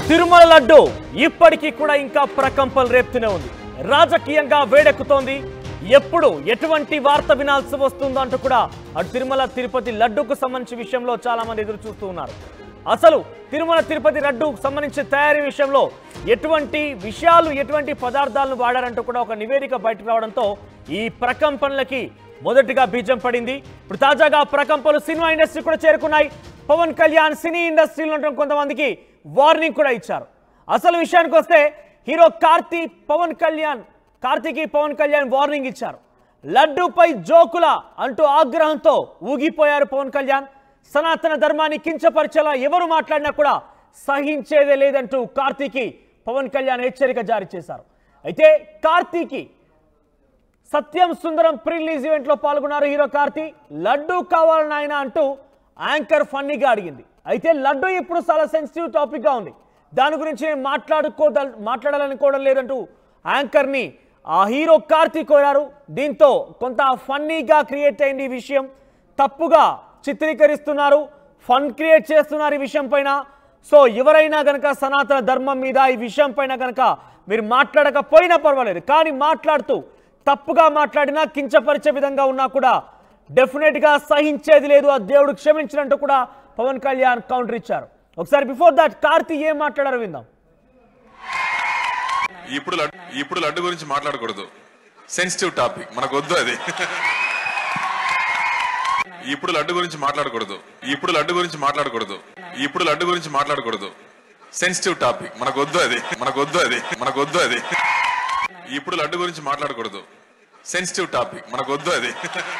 తిరుమల లడ్డు ఇప్పటికీ కూడా ఇంకా ప్రకంపనలు రేపుతూనే ఉంది రాజకీయంగా వేడెక్కుతోంది ఎప్పుడు ఎటువంటి వార్త వినాల్సి వస్తుందో అంటూ కూడా అటు తిరుమల తిరుపతి లడ్డూకు సంబంధించిన విషయంలో చాలా మంది ఎదురు చూస్తూ ఉన్నారు అసలు తిరుమల తిరుపతి లడ్డూకు సంబంధించిన తయారీ విషయంలో ఎటువంటి విషయాలు ఎటువంటి పదార్థాలను వాడారంటూ కూడా ఒక నివేదిక బయటకు రావడంతో ఈ ప్రకంపనలకి మొదటిగా బీజం పడింది ఇప్పుడు తాజాగా ప్రకంపనలు సినిమా ఇండస్ట్రీ కూడా చేరుకున్నాయి పవన్ కళ్యాణ్ సినీ ఇండస్ట్రీలో ఉన్న కొంతమందికి వార్నింగ్ కూడా ఇచ్చారు అసలు విషయానికి వస్తే హీరో కార్తీ పవన్ కళ్యాణ్ కార్తీకి పవన్ కళ్యాణ్ వార్నింగ్ ఇచ్చారు లడ్డూపై జోకుల అంటూ ఆగ్రహంతో ఊగిపోయారు పవన్ కళ్యాణ్ సనాతన ధర్మాన్ని కించపరిచేలా ఎవరు మాట్లాడినా కూడా సహించేదే లేదంటూ కార్తీకి పవన్ కళ్యాణ్ హెచ్చరిక జారీ చేశారు అయితే కార్తీకి సత్యం సుందరం ప్రీ రిలీజ్ ఈవెంట్లో పాల్గొన్నారు హీరో కార్తీ లడ్డు కావాలని ఆయన అంటూ యాంకర్ ఫన్నీగా అడిగింది అయితే లడ్డు ఇప్పుడు చాలా సెన్సిటివ్ టాపిక్గా ఉంది దాని గురించి నేను మాట్లాడుకోద మాట్లాడాలనుకోవడం లేదంటూ యాంకర్ని ఆ హీరో కార్తీ కోరారు దీంతో కొంత ఫన్నీగా క్రియేట్ అయింది ఈ విషయం తప్పుగా చిత్రీకరిస్తున్నారు ఫన్ క్రియేట్ చేస్తున్నారు ఈ విషయం పైన సో ఎవరైనా గనక సనాతన ధర్మం మీద ఈ విషయం పైన గనక మీరు మాట్లాడకపోయినా పర్వాలేదు కానీ మాట్లాడుతూ తప్పుగా మాట్లాడినా కించపరిచే విధంగా ఉన్నా కూడా డెఫినెట్ గా సహించేది లేదు ఆ దేవుడు క్షమించినట్టు కూడా పవన్ కళ్యాణ్ కౌంటర్ ఇచ్చారు ఒకసారి బిఫోర్ దాట్ కార్తీ ఏం మాట్లాడారో విందాం ఇప్పుడు లడ్డు ఇప్పుడు లడ్డు గురించి మాట్లాడకూడదు సెన్సిటివ్ టాపిక్ మనకు వద్దు అది ఇప్పుడు లడ్డు గురించి మాట్లాడకూడదు ఇప్పుడు లడ్డు గురించి మాట్లాడకూడదు ఇప్పుడు లడ్డు గురించి మాట్లాడకూడదు సెన్సిటివ్ టాపిక్ మనకు వద్దు అది మనకు వద్దు అది మనకు వద్దు అది ఇప్పుడు లడ్డు గురించి మాట్లాడకూడదు సెన్సిటివ్ టాపిక్ మనకు వద్దు అది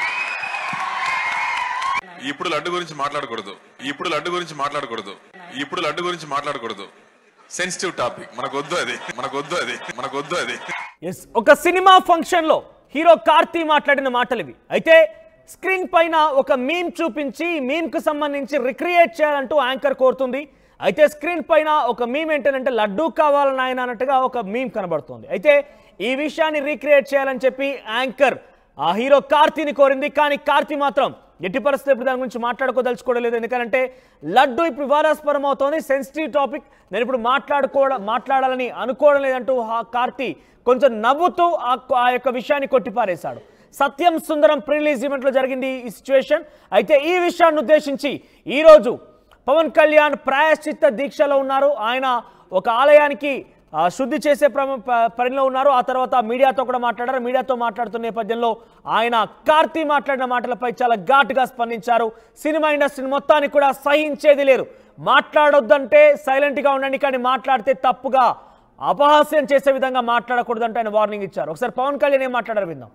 ఇప్పుడు లడ్డు గురించి మాట్లాడకూడదు ఇప్పుడు లడ్డు గురించి మాట్లాడకూడదు ఇప్పుడు లడ్డు గురించి మాట్లాడకూడదు సెన్సిటివ్ టాపిక్ మనకు వద్దు అది మనకు వద్దు అది మనకు వద్దు అది ఎస్ ఒక సినిమా ఫంక్షన్ లో హీరో కార్తీ మాట్లాడిన మాటలు ఇవి అయితే స్క్రీన్ పైన ఒక మీమ్ చూపించి మీమ్ కు సంబంధించి రిక్రియేట్ చేయాలంటూ యాంకర్ కోరుతుంది అయితే స్క్రీన్ పైన ఒక మీమ్ ఏంటంటే లడ్డూ కావాలని ఆయన అన్నట్టుగా ఒక మీమ్ కనబడుతుంది అయితే ఈ విషయాన్ని రీక్రియేట్ చేయాలని చెప్పి యాంకర్ ఆ హీరో కార్తీని కోరింది కానీ కార్తీ మాత్రం ఎట్టి పరిస్థితులు ఇప్పుడు దాని గురించి మాట్లాడుకోదలుచుకోవడం లేదు ఎందుకంటే లడ్డు ఇప్పుడు వివాదాస్పరం అవుతోంది సెన్సిటివ్ టాపిక్ నేను ఇప్పుడు మాట్లాడుకోవడం మాట్లాడాలని అనుకోవడం లేదంటూ ఆ కార్తీ కొంచెం నవ్వుతూ ఆ ఆ యొక్క విషయాన్ని కొట్టిపారేశాడు సత్యం సుందరం ప్రీ రిలీజ్ ఈవెంట్లో జరిగింది ఈ సిచ్యువేషన్ అయితే ఈ విషయాన్ని ఉద్దేశించి ఈరోజు పవన్ కళ్యాణ్ ప్రాయశ్చిత్త దీక్షలో ఉన్నారు ఆయన ఒక ఆలయానికి ఆ, శుద్ధి చేసే ప్రమ- ప- పనిలో ఉన్నారు ఆ తర్వాత మీడియాతో కూడా మాట్లాడారు మీడియాతో మాట్లాడుతున్న నేపథ్యంలో ఆయన కార్తీ మాట్లాడిన మాటలపై చాలా ఘాటుగా స్పందించారు సినిమా ఇండస్ట్రీని మొత్తానికి కూడా సహించేది లేదు మాట్లాడొద్దంటే సైలెంట్గా ఉండండి కానీ మాట్లాడితే తప్పుగా అపహాస్యం చేసే విధంగా మాట్లాడకూడదంటే ఆయన వార్నింగ్ ఇచ్చారు ఒకసారి పవన్ కళ్యాణ్ ఏం మాట్లాడారు విందాం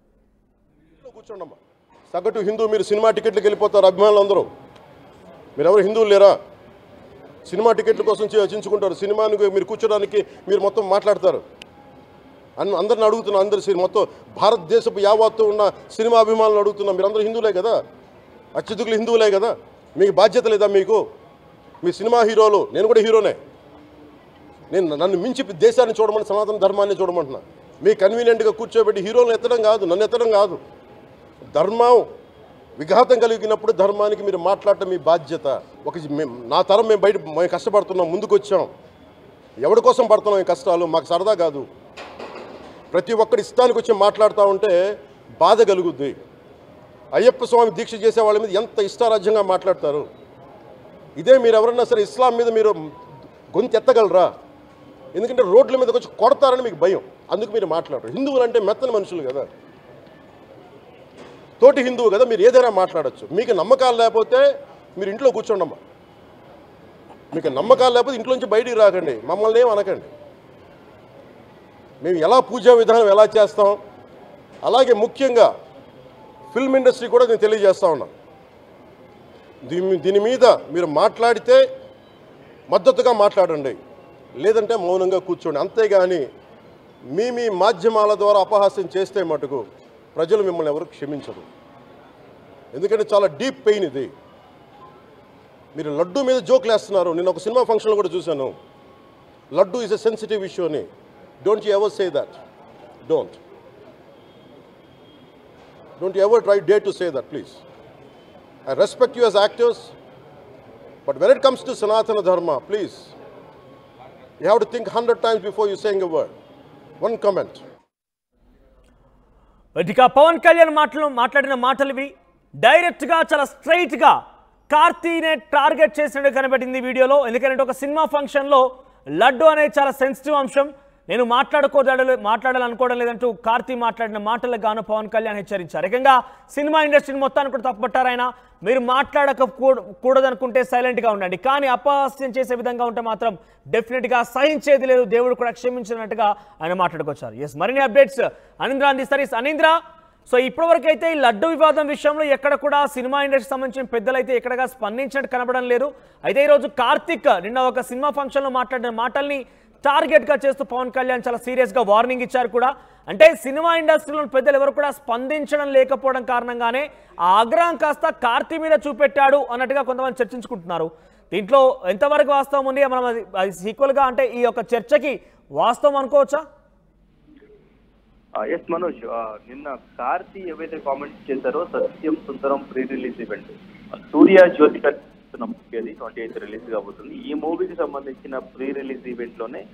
కూర్చోండమ్మా సగటు హిందూ మీరు సినిమా టికెట్లకు వెళ్ళిపోతారు అభిమానులు అందరూ మీరు ఎవరు హిందువులు లేరా సినిమా టికెట్ల కోసం చే- చించుకుంటారు సినిమానికి మీరు కూర్చోడానికి మీరు మొత్తం మాట్లాడతారు అన్ని అందరిని అడుగుతున్నా అందరు సి- మొత్తం భారతదేశపు యావత్తు ఉన్న సినిమా అభిమానులు అడుగుతున్నా మీరు అందరూ హిందువులే కదా అత్యధికులు హిందువులే కదా మీకు బాధ్యత లేదా మీకు మీ సినిమా హీరోలు నేను కూడా హీరోనే నేను నన్ను మించి దేశాన్ని చూడమని సనాతన ధర్మాన్ని చూడమంటున్నా మీ కన్వీనియంట్గా కూర్చోబెట్టి హీరోలను ఎత్తడం కాదు నన్ను ఎత్తడం కాదు ధర్మం విఘాతం కలిగినప్పుడు ధర్మానికి మీరు మాట్లాడటం మీ బాధ్యత ఒక మేము నా తరం మేము బయట మేము కష్టపడుతున్నాం ముందుకు వచ్చాం ఎవరి కోసం పడుతున్నాం ఈ కష్టాలు మాకు సరదా కాదు ప్రతి ఒక్కరి ఇష్టానికి వచ్చి మాట్లాడుతూ ఉంటే బాధ కలుగుద్ది అయ్యప్ప స్వామి దీక్ష చేసే వాళ్ళ మీద ఎంత ఇష్టారాజ్యంగా మాట్లాడతారు ఇదే మీరు ఎవరన్నా సరే ఇస్లాం మీద మీరు గొంతు ఎత్తగలరా ఎందుకంటే రోడ్ల మీదకి వచ్చి కొడతారని మీకు భయం అందుకు మీరు మాట్లాడరు హిందువులు అంటే మెత్తని మనుషులు కదా తోటి హిందువు కదా మీరు ఏదైనా మాట్లాడచ్చు మీకు నమ్మకాలు లేకపోతే మీరు ఇంట్లో కూర్చోండమ్మా మీకు నమ్మకాలు లేకపోతే ఇంట్లో నుంచి బయటికి రాకండి మమ్మల్ని ఏం అనకండి మేము ఎలా పూజా విధానం ఎలా చేస్తాం అలాగే ముఖ్యంగా ఫిల్మ్ ఇండస్ట్రీ కూడా నేను తెలియజేస్తా ఉన్నా దీని దీని మీద మీరు మాట్లాడితే మద్దతుగా మాట్లాడండి లేదంటే మౌనంగా కూర్చోండి అంతేగాని మీ మీ మాధ్యమాల ద్వారా అపహాస్యం చేస్తే మటుకు ప్రజలు మిమ్మల్ని ఎవరు క్షమించరు ఎందుకంటే చాలా డీప్ పెయిన్ ఇది మీరు లడ్డు మీద జోకులు వేస్తున్నారు నేను ఒక సినిమా ఫంక్షన్లో కూడా చూశాను laddu is a sensitive issue అని don't you ever say that don't don't ever try day to say that please I respect you as actors but when it comes to Sanatana Dharma please You have to think 100 times before you saying a word. One comment. ఇక పవన్ కళ్యాణ్ మాటలు మాట్లాడిన మాటలు ఇవి డైరెక్ట్గా చాలా స్ట్రైట్గా కార్తీనే target చేసినట్టు కనబడింది ఈ వీడియోలో ఎందుకంటే ఒక సినిమా ఫంక్షన్లో లడ్డు అనేది చాలా సెన్సిటివ్ అంశం నేను మాట్లాడుకోదలే మాట్లాడాలనుకోవడం లేదంటూ కార్తీ మాట్లాడిన మాటలకు గాను పవన్ కళ్యాణ్ హెచ్చరించారు ఏకంగా సినిమా ఇండస్ట్రీని మొత్తాన్ని కూడా తప్పుపట్టారు ఆయన మీరు మాట్లాడక కూడదనుకుంటే సైలెంట్గా ఉండండి కానీ అపహాస్యం చేసే విధంగా ఉంటే మాత్రం డెఫినెట్గా సహించేది లేదు దేవుడు కూడా క్షమించినట్టుగా ఆయన మాట్లాడుకొచ్చారు ఎస్ మరిన్ని అప్డేట్స్ అనింద్ర అందిస్తారు ఎస్ అనింద్ర సో ఇప్పటివరకు అయితే ఈ లడ్డు వివాదం విషయంలో ఎక్కడ కూడా సినిమా ఇండస్ట్రీ సంబంధించిన పెద్దలు అయితే ఎక్కడగా స్పందించినట్టు కనబడడం లేదు అయితే ఈరోజు కార్తిక్ నిన్న ఒక సినిమా ఫంక్షన్లో మాట్లాడిన మాటల్ని టార్గెట్గా చేస్తూ పవన్ కళ్యాణ్ చాలా సీరియస్గా వార్నింగ్ ఇచ్చారు కూడా అంటే సినిమా ఇండస్ట్రీలో పెద్దలు ఎవరు కూడా స్పందించడం లేకపోవడం కారణంగానే ఆ ఆగ్రహం కాస్త కార్తీ మీద చూపెట్టాడు అన్నట్టుగా కొంతమంది చర్చించుకుంటున్నారు దీంట్లో ఎంతవరకు వాస్తవం ఉంది మనం అది అది ఈక్వల్గా అంటే ఈ యొక్క చర్చకి వాస్తవం అనుకోవచ్చా ఎస్ మనోజ్ ఆ, నిన్న కార్తీ ఏవైతే కామెంట్స్ చేశారో Satyam Sundaram pre release event Suriya Jyothika movie అది ట్వంటీ ఎయిత్ రిలీజ్ కాబోతుంది ఈ మూవీకి సంబంధించిన ప్రీ రిలీజ్ ఈవెంట్ లోనే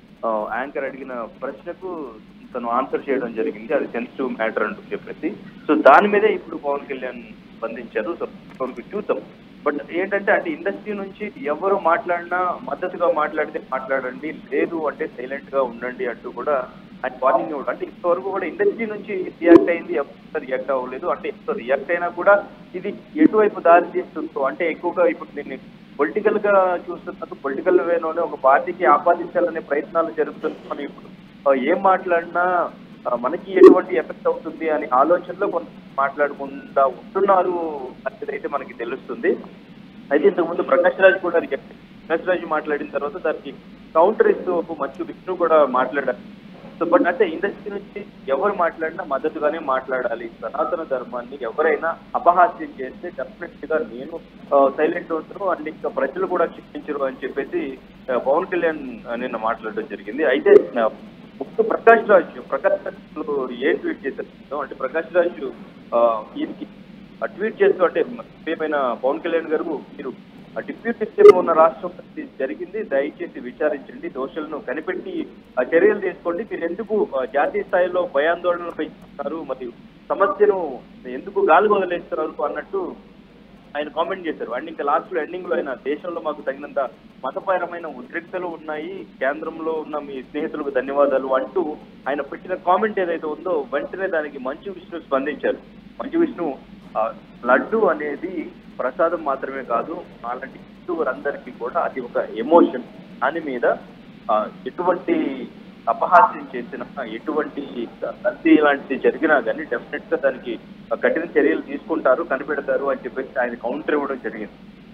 యాంకర్ అడిగిన ప్రశ్నకు తను ఆన్సర్ చేయడం జరిగింది అది సెన్సిటివ్ మ్యాటర్ అంటూ చెప్పేసి సో దాని మీదే ఇప్పుడు పవన్ కళ్యాణ్ స్పందించారు సో మనకు చూద్దాం బట్ ఏంటంటే అంటే ఇండస్ట్రీ నుంచి ఎవరు మాట్లాడినా మద్దతుగా మాట్లాడితే మాట్లాడండి లేదు అంటే సైలెంట్ గా ఉండండి అంటూ కూడా ఆయన వార్నింగ్ ఇవ్వడం అంటే ఇంతవరకు కూడా ఇండస్ట్రీ నుంచి రియాక్ట్ అయింది ఎవరు రియాక్ట్ అవ్వలేదు అంటే ఎంత రియాక్ట్ అయినా కూడా ఇది ఎటువైపు దారి తీస్తుందో అంటే ఎక్కువగా ఇప్పుడు దీన్ని పొలిటికల్ గా చూస్తున్నట్టు పొలిటికల్ వేలోనే ఒక పార్టీకి ఆపాదించాలనే ప్రయత్నాలు జరుగుతున్నాయి మనం ఇప్పుడు ఆ, ఏం మాట్లాడినా ఆ, మనకి ఎటువంటి ఎఫెక్ట్ అవుతుంది అనే ఆలోచనలో కొంత మాట్లాడకుండా ఉంటున్నారు అనేది అయితే మనకి తెలుస్తుంది అయితే ఇంతకుముందు ప్రకాష్ రాజ్ కూడా react అయ్యారు. ప్రకాష్ రాజ్ మాట్లాడిన తర్వాత దానికి కౌంటర్ ఇస్తూ ఒక మంచు విష్ణు కూడా మాట్లాడారు సో బట్ అంటే ఇండస్ట్రీ నుంచి ఎవరు మాట్లాడినా మద్దతుగానే మాట్లాడాలి సనాతన ధర్మాన్ని ఎవరైనా అపహాస్యం చేస్తే డెఫినెట్ గా నేను సైలెంట్ ఉంటాను అండ్ ఇంకా ప్రజలు కూడా క్షమించరు అని చెప్పేసి ఆ, పవన్ కళ్యాణ్ ఆ, నిన్న మాట్లాడడం జరిగింది అయితే ఆ, ముందు ప్రకాష్ రాజ్ ప్రకాష్ రాజ్ ఏం ట్వీట్ చేశారు అంటే ప్రకాష్ రాజ్ ఆ, ఈయనకి ఆ ట్వీట్ చేస్తూ అంటే ఏమైనా పవన్ కళ్యాణ్ గారు మీరు ఆ డిప్యూటీ సీఎం ఉన్న రాష్ట్రం ఇది జరిగింది దయచేసి విచారించండి దోషులను కనిపెట్టి ఆ చర్యలు తీసుకోండి మీరు ఎందుకు ఆ, జాతీయ స్థాయిలో భయాందోళనలు పెంచుతున్నారు మరియు సమస్యను ఎందుకు గాలి వదిలేస్తున్నారు అన్నట్టు ఆయన కామెంట్ చేశారు అండ్ ఇంకా లాస్ట్ లో ఎండింగ్ లో ఆయన దేశంలో మాకు తగినంత మతపరమైన ఉద్రిక్తలు ఉన్నాయి కేంద్రంలో ఉన్న మీ స్నేహితులకు ధన్యవాదాలు అంటూ ఆయన పెట్టిన కామెంట్ ఏదైతే ఉందో వెంటనే దానికి మంచు విష్ణు స్పందించారు మంచు విష్ణు ఆ, లడ్డు అనేది ప్రసాదం మాత్రమే కాదు అలాంటి హిందువులందరికీ కూడా అది ఒక ఎమోషన్ దాని మీద ఆ, ఎటువంటి అపహాస్యం చేసిన ఎటువంటి కత్తి లాంటిది జరిగినా కానీ డెఫినెట్ గా దానికి కఠిన చర్యలు తీసుకుంటారు కనిపెడతారు అని చెప్పేసి ఆయన కౌంటర్ ఇవ్వడం జరిగింది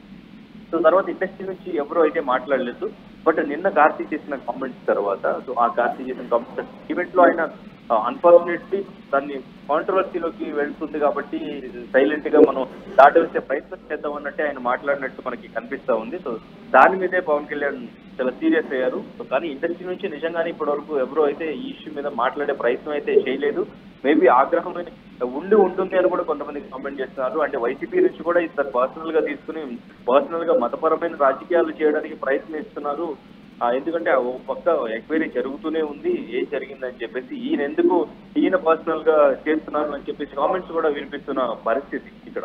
సో తర్వాత ఇండస్ట్రీ నుంచి ఎవరు అయితే మాట్లాడలేదు బట్ నిన్న కార్తీ చేసిన కామెంట్స్ తర్వాత సో ఆ కార్తీ చేసిన కామెంట్స్ ఈవెంట్ లో ఆయన అన్ఫార్చునేట్లీ దాన్ని కాంట్రవర్సీలోకి వెళ్తుంది కాబట్టి సైలెంట్ గా మనం దాటవేసే ప్రయత్నం చేద్దాం అన్నట్టే ఆయన మాట్లాడినట్టు మనకి కనిపిస్తా ఉంది సో దాని మీదే పవన్ కళ్యాణ్ చాలా సీరియస్ అయ్యారు సో కానీ ఇండస్ట్రీ నుంచి నిజంగానే ఇప్పటి వరకు ఎవరు అయితే ఈ ఇష్యూ మీద మాట్లాడే ప్రయత్నం అయితే చేయలేదు మేబీ ఆగ్రహం ఉండి ఉంటుంది అని కూడా కొంతమంది కామెంట్ చేస్తున్నారు అంటే వైసీపీ నుంచి కూడా ఇది పర్సనల్ గా తీసుకుని పర్సనల్ గా మతపరమైన రాజకీయాలు చేయడానికి ప్రయత్నిస్తున్నారు ఆ, ఎందుకంటే ఓ పక్క ఎంక్వైరీ జరుగుతూనే ఉంది ఏం జరిగిందని చెప్పేసి ఈయన ఎందుకు ఈయన పర్సనల్ గా చేస్తున్నారు అని చెప్పేసి కామెంట్స్ కూడా వినిపిస్తున్న పరిస్థితి ఇక్కడ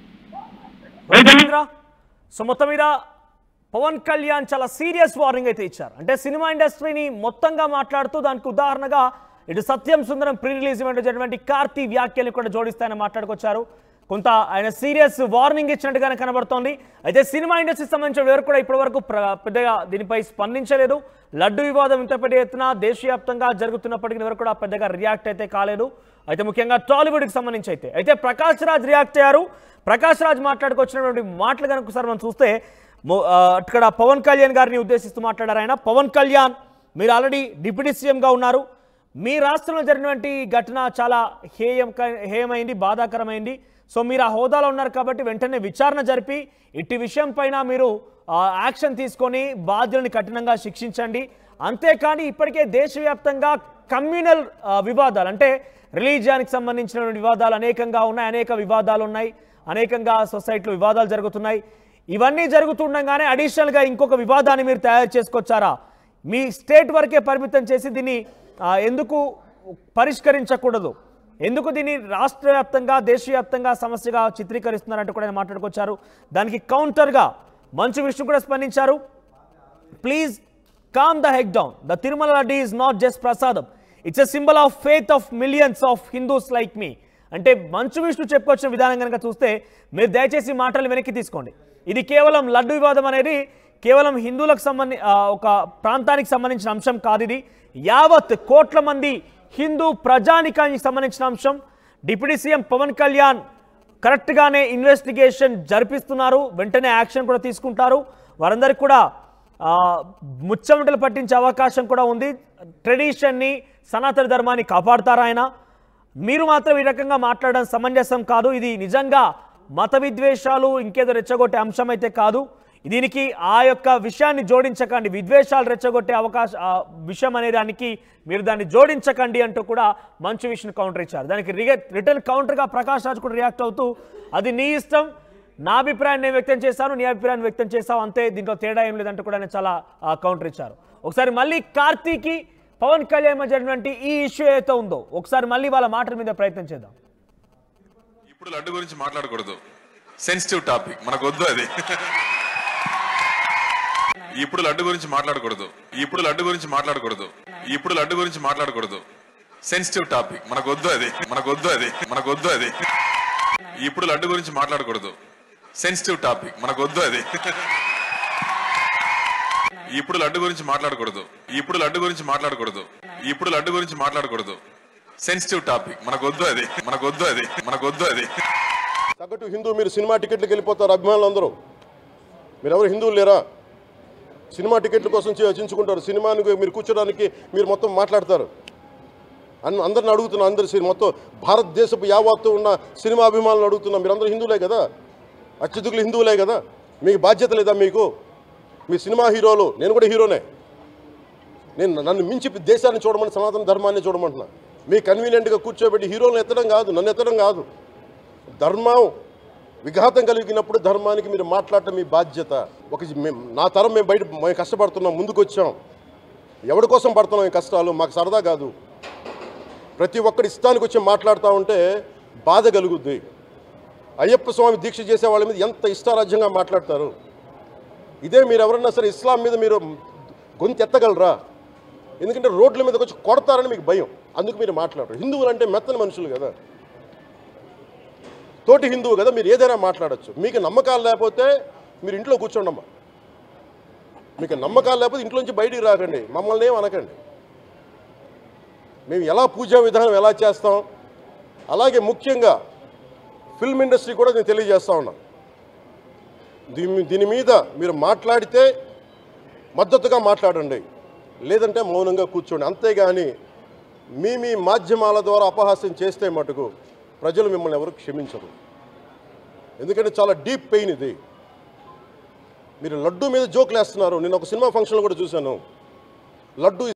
రవీంద్ర సో మొత్తం మీద పవన్ కళ్యాణ్ చాలా సీరియస్ వార్నింగ్ అయితే ఇచ్చారు అంటే సినిమా ఇండస్ట్రీని మొత్తంగా మాట్లాడుతూ దానికి ఉదాహరణగా ఇటు Satyam Sundaram pre release event జరిగినటువంటి కార్తీ వ్యాఖ్యలు కూడా జోడిస్తాయని మాట్లాడుకొచ్చారు కొంత ఆయన సీరియస్ వార్నింగ్ ఇచ్చినట్టుగానే కనబడుతోంది అయితే సినిమా ఇండస్ట్రీకి సంబంధించిన ఎవరు కూడా ఇప్పటివరకు ప్ర- పెద్దగా దీనిపై స్పందించలేదు లడ్డు వివాదం ఇంత పెద్ద ఎత్తున దేశవ్యాప్తంగా జరుగుతున్నప్పటికీ ఎవరు కూడా పెద్దగా రియాక్ట్ అయితే కాలేదు అయితే ముఖ్యంగా టాలీవుడ్కి సంబంధించి అయితే అయితే ప్రకాష్ రాజ్ రియాక్ట్ అయ్యారు ప్రకాష్ రాజ్ మాట్లాడుకొచ్చినటువంటి మాటలు కనుక ఒకసారి మనం చూస్తే మొ- ఆ, ఇక్కడ పవన్ కళ్యాణ్ గారిని ఉద్దేశిస్తూ మాట్లాడారు ఆయన పవన్ కళ్యాణ్ మీరు ఆల్రెడీ డిప్యూటీ సీఎంగా ఉన్నారు మీ రాష్ట్రంలో జరిగినటువంటి ఈ ఘటన చాలా హేయం హేయమైంది బాధాకరమైంది సో మీరు ఆ హోదాలో ఉన్నారు కాబట్టి వెంటనే విచారణ జరిపి ఇట్టి విషయం పైన మీరు ఆ, యాక్షన్ తీసుకొని బాధ్యులను కఠినంగా శిక్షించండి అంతేకాని ఇప్పటికే దేశవ్యాప్తంగా కమ్యూనల్ ఆ, వివాదాలు అంటే రిలీజియానికి సంబంధించిన వివాదాలు అనేకంగా ఉన్నాయి అనేక వివాదాలు ఉన్నాయి అనేకంగా సొసైటీలో వివాదాలు జరుగుతున్నాయి ఇవన్నీ జరుగుతుండగానే అడిషనల్గా ఇంకొక వివాదాన్ని మీరు తయారు చేసుకొచ్చారా మీ స్టేట్ వరకే పరిమితం చేసి దీన్ని ఆ, ఎందుకు పరిష్కరించకూడదు ఎందుకు దీన్ని రాష్ట్ర వ్యాప్తంగా దేశవ్యాప్తంగా సమస్యగా చిత్రీకరిస్తున్నారంటూ కూడా ఆయన మాట్లాడుకొచ్చారు దానికి కౌంటర్గా మంచు విష్ణు కూడా స్పందించారు please calm the heck down the Tirumala laddu is not just prasadam it's a symbol of faith of millions of Hindus like me అంటే మంచు విష్ణు చెప్పుకొచ్చిన విధానం కనుక చూస్తే మీరు దయచేసి మాటలు వెనక్కి తీసుకోండి ఇది కేవలం లడ్డు వివాదం అనేది కేవలం హిందువులకు సంబంధి ఆ, ఒక ప్రాంతానికి సంబంధించిన అంశం కాదు ఇది యావత్ కోట్ల మంది హిందూ ప్రజానికానికి సంబంధించిన అంశం డిప్యూటీ సీఎం పవన్ కళ్యాణ్ కరెక్ట్గానే ఇన్వెస్టిగేషన్ జరిపిస్తున్నారు వెంటనే యాక్షన్ కూడా తీసుకుంటారు వారందరికీ కూడా ఆ, ముచ్చమటలు పట్టించే అవకాశం కూడా ఉంది ట్రెడిషన్ని సనాతన ధర్మాన్ని కాపాడుతారు ఆయన మీరు మాత్రం ఈ రకంగా మాట్లాడడం సమంజసం కాదు ఇది నిజంగా మత విద్వేషాలు ఇంకేదో రెచ్చగొట్టే అంశం అయితే కాదు దీనికి ఆ యొక్క విషయాన్ని జోడించకండి విద్వేషాలు రెచ్చగొట్టే అవకాశ ఆ విషయం అనే దానికి మీరు దాన్ని జోడించకండి అంటూ కూడా మంచు విష్ణు కౌంటర్ ఇచ్చారు దానికి రిగ- రిటర్న్ కౌంటర్గా ప్రకాష్ రాజ్ కూడా రియాక్ట్ అవుతూ అది నీ ఇష్టం నా అభిప్రాయాన్ని నేను వ్యక్తం చేశాను నీ అభిప్రాయాన్ని వ్యక్తం చేశావు అంతే దీంట్లో తేడా ఏం లేదంటూ కూడా ఆయన చాలా ఆ, కౌంటర్ ఇచ్చారు ఒకసారి మళ్ళీ కార్తీకి పవన్ కళ్యాణ్ మధ్య జరిగినటువంటి ఈ ఇష్యూ ఏదైతే ఉందో ఒకసారి మళ్ళీ వాళ్ళ మాటల మీద ప్రయత్నం చేద్దాం ఇప్పుడు లడ్డు గురించి మాట్లాడకూడదు సెన్సిటివ్ టాపిక్ మనకు వద్దు అది ఇప్పుడు లడ్డు గురించి మాట్లాడకూడదు ఇప్పుడు లడ్డు గురించి మాట్లాడకూడదు ఇప్పుడు లడ్డు గురించి మాట్లాడకూడదు సెన్సిటివ్ టాపిక్ మనకు వద్దు అది మనకు వద్దు అది మనకు వద్దు అది ఇప్పుడు లడ్డు గురించి మాట్లాడకూడదు సెన్సిటివ్ టాపిక్ మనకు వద్దు అది ఇప్పుడు లడ్డు గురించి మాట్లాడకూడదు ఇప్పుడు లడ్డు గురించి మాట్లాడకూడదు ఇప్పుడు లడ్డు గురించి మాట్లాడకూడదు సెన్సిటివ్ టాపిక్ మనకు వద్దు అది మనకు వద్దు అది మనకు వద్దు అది సగటు హిందూ మీరు సినిమా టికెట్లకు వెళ్ళిపోతారు అభిమానులు అందరూ మీరు ఎవరు హిందువులు లేరా సినిమా టికెట్ల కోసం చించుకుంటారు సినిమానికి మీరు కూర్చోడానికి మీరు మొత్తం మాట్లాడతారు అన్ అందరిని అడుగుతున్నా అందరు సినిమా మొత్తం భారతదేశపు యావత్తు ఉన్న సినిమా అభిమానులు అడుగుతున్నా మీరు అందరూ హిందువులే కదా అత్యధికులు హిందువులే కదా మీకు బాధ్యత లేదా మీకు మీ సినిమా హీరోలు నేను కూడా హీరోనే నేను నన్ను మించి దేశాన్ని చూడమని సనాతన ధర్మాన్ని చూడమంటున్నా మీ కన్వీనియంట్గా కూర్చోబెట్టి హీరోలను ఎత్తడం కాదు నన్ను ఎత్తడం కాదు ధర్మం విఘాతం కలిగినప్పుడు ధర్మానికి మీరు మాట్లాడటం మీ బాధ్యత ఒక మేము నా తరం మేము బయట మేము కష్టపడుతున్నాం ముందుకు వచ్చాం ఎవరి కోసం పడుతున్నాం ఈ కష్టాలు మాకు సరదా కాదు ప్రతి ఒక్కరి ఇష్టానికి వచ్చి మాట్లాడుతూ ఉంటే బాధ కలుగుద్ది అయ్యప్ప స్వామి దీక్ష చేసే వాళ్ళ మీద ఎంత ఇష్టారాజ్యంగా మాట్లాడతారు ఇదే మీరు ఎవరన్నా సరే ఇస్లాం మీద మీరు గొంతు ఎత్తగలరా ఎందుకంటే రోడ్ల మీదకి వచ్చి కొడతారని మీకు భయం అందుకు మీరు మాట్లాడరు హిందువులు అంటే మెత్తని మనుషులు కదా తోటి హిందువు కదా మీరు ఏదైనా మాట్లాడచ్చు మీకు నమ్మకాలు లేకపోతే మీరు ఇంట్లో కూర్చోండమ్మా మీకు నమ్మకాలు లేకపోతే ఇంట్లోంచి బయటికి రాకండి మమ్మల్ని ఏం అనకండి మేము ఎలా పూజా విధానం ఎలా చేస్తాం అలాగే ముఖ్యంగా ఫిల్మ్ ఇండస్ట్రీ కూడా నేను తెలియజేస్తా ఉన్నా దీని దీని మీద మీరు మాట్లాడితే మద్దతుగా మాట్లాడండి లేదంటే మౌనంగా కూర్చోండి అంతేగాని మీ మీ మాధ్యమాల ద్వారా అపహాస్యం చేస్తే మటుకు ప్రజలు మిమ్మల్ని ఎవరు క్షమించరు ఎందుకంటే చాలా డీప్ పెయిన్ ఇది మీరు లడ్డు మీద జోకులు వేస్తున్నారు నేను ఒక సినిమా ఫంక్షన్లో కూడా చూశాను లడ్డు